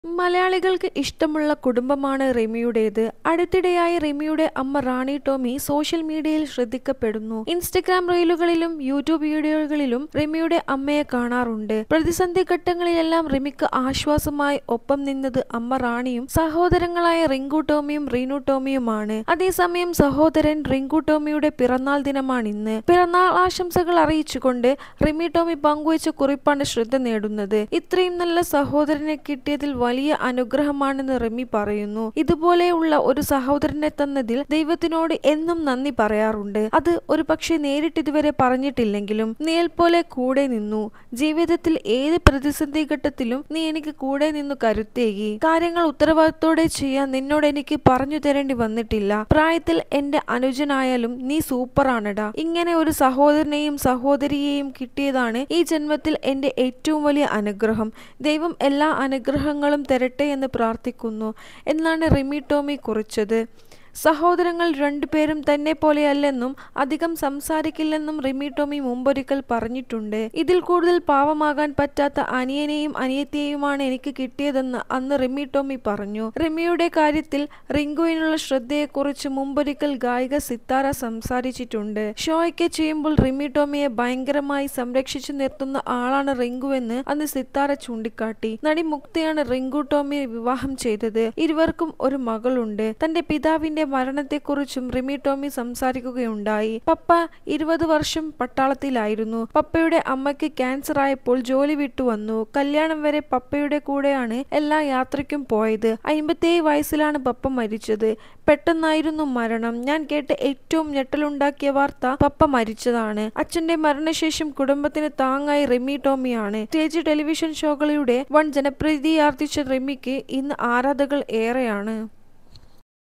മലയാളികൾക്ക് ഇഷ്ടമുള്ള കുടുംബമാണ് റിമിയുടേത് അടുത്തിടെയായി റിമിയുടെ അമ്മ റാണി ടോമി സോഷ്യൽ മീഡിയയിൽ ശ്രദ്ധിക്കപ്പെടുന്നു ഇൻസ്റ്റഗ്രാം റീലുകളിലും യൂട്യൂബ് വീഡിയോകളിലും റിമിയുടെ അമ്മയെ കാണാറുണ്ട് പ്രതിസന്ധി ഘട്ടങ്ങളിലെല്ലാം റിമിക്ക് ആശ്വാസമായി ഒപ്പം നിന്നത് അമ്മ റാണിയും സഹോദരങ്ങളായ റിങ്കു ടോമിയും റീനു ടോമിയുമാണ് അതേസമയം സഹോദരൻ റിങ്കു ടോമിയുടെ പിറന്നാൾ ദിനമാണിന്ന് പിറന്നാൾ ആശംസകൾ അറിയിച്ചുകൊണ്ട് റിമി ടോമി പങ്കുവച്ച കുറിപ്പാണ് ശ്രദ്ധ നേടുന്നത് ഇത്രയും നല്ല സഹോദരനെ കിട്ടിയതിൽ വലിയ അനുഗ്രഹമാണെന്ന് റിമി പറയുന്നു ഇതുപോലെയുള്ള ഒരു സഹോദരനെ തന്നതിൽ ദൈവത്തിനോട് എന്നും നന്ദി പറയാറുണ്ട് അത് ഒരു പക്ഷേ നേരിട്ട് ഇതുവരെ പറഞ്ഞിട്ടില്ലെങ്കിലും നീൽ പോലെ കൂടെ നിന്നു ജീവിതത്തിൽ ഏത് പ്രതിസന്ധി ഘട്ടത്തിലും നീ എനിക്ക് കൂടെ നിന്നു കരുത്തേകി കാര്യങ്ങൾ ഉത്തരവാദിത്തോടെ ചെയ്യാൻ നിന്നോട് എനിക്ക് പറഞ്ഞു തരേണ്ടി വന്നിട്ടില്ല പ്രായത്തിൽ എന്റെ അനുജനായാലും നീ സൂപ്പറാണടാ ഇങ്ങനെ ഒരു സഹോദരനെയും സഹോദരിയെയും കിട്ടിയതാണ് ഈ ജന്മത്തിൽ എന്റെ ഏറ്റവും വലിയ അനുഗ്രഹം ദൈവം എല്ലാ അനുഗ്രഹങ്ങളും തരട്ടെ എന്ന് പ്രാർത്ഥിക്കുന്നു എന്നാണ് റിമി ടോമി കുറിച്ചത് സഹോദരങ്ങൾ രണ്ടുപേരും തന്നെ പോലെയല്ലെന്നും അധികം സംസാരിക്കില്ലെന്നും റിമി ടോമി മുമ്പൊരിക്കൽ പറഞ്ഞിട്ടുണ്ട് ഇതിൽ കൂടുതൽ പാവമാകാൻ പറ്റാത്ത അനിയനെയും അനിയത്തിയെയുമാണ് എനിക്ക് കിട്ടിയതെന്ന് അന്ന് റിമി ടോമി പറഞ്ഞു റിമിയുടെ കാര്യത്തിൽ റിങ്കുവിനുള്ള ശ്രദ്ധയെക്കുറിച്ച് മുമ്പൊരിക്കൽ ഗായിക സിത്താര സംസാരിച്ചിട്ടുണ്ട് ഷോയ്ക്ക് ചെയ്യുമ്പോൾ റിമി ടോമിയെ ഭയങ്കരമായി സംരക്ഷിച്ചു നിർത്തുന്ന ആളാണ് റിങ്കുവെന്ന് അന്ന് സിത്താര ചൂണ്ടിക്കാട്ടി നടി മുക്തയാണ് റിങ്കു ടോമിയെ വിവാഹം ചെയ്തത് ഇരുവർക്കും ഒരു മകളുണ്ട് തന്റെ പിതാവിന്റെ മരണത്തെക്കുറിച്ചും റിമി ടോമി സംസാരിക്കുകയുണ്ടായി പപ്പ ഇരുപത് വർഷം പട്ടാളത്തിലായിരുന്നു പപ്പയുടെ അമ്മയ്ക്ക് ക്യാൻസർ ആയപ്പോൾ ജോലി വിട്ടു വന്നു കല്യാണം വരെ പപ്പയുടെ കൂടെയാണ് എല്ലാ യാത്രയ്ക്കും പോയത് അമ്പത്തേഴ് വയസ്സിലാണ് പപ്പ മരിച്ചത് പെട്ടെന്നായിരുന്നു മരണം ഞാൻ കേട്ട ഏറ്റവും ഞെട്ടലുണ്ടാക്കിയ വാർത്ത പപ്പ മരിച്ചതാണ് അച്ഛന്റെ മരണശേഷം കുടുംബത്തിന് താങ്ങായി റിമി ടോമിയാണ് സ്റ്റേജ് ടെലിവിഷൻ ഷോകളിലൂടെ വൻ ജനപ്രീതിയാർജിച്ച റിമിക്ക് ഇന്ന് ആരാധകൾ ഏറെയാണ്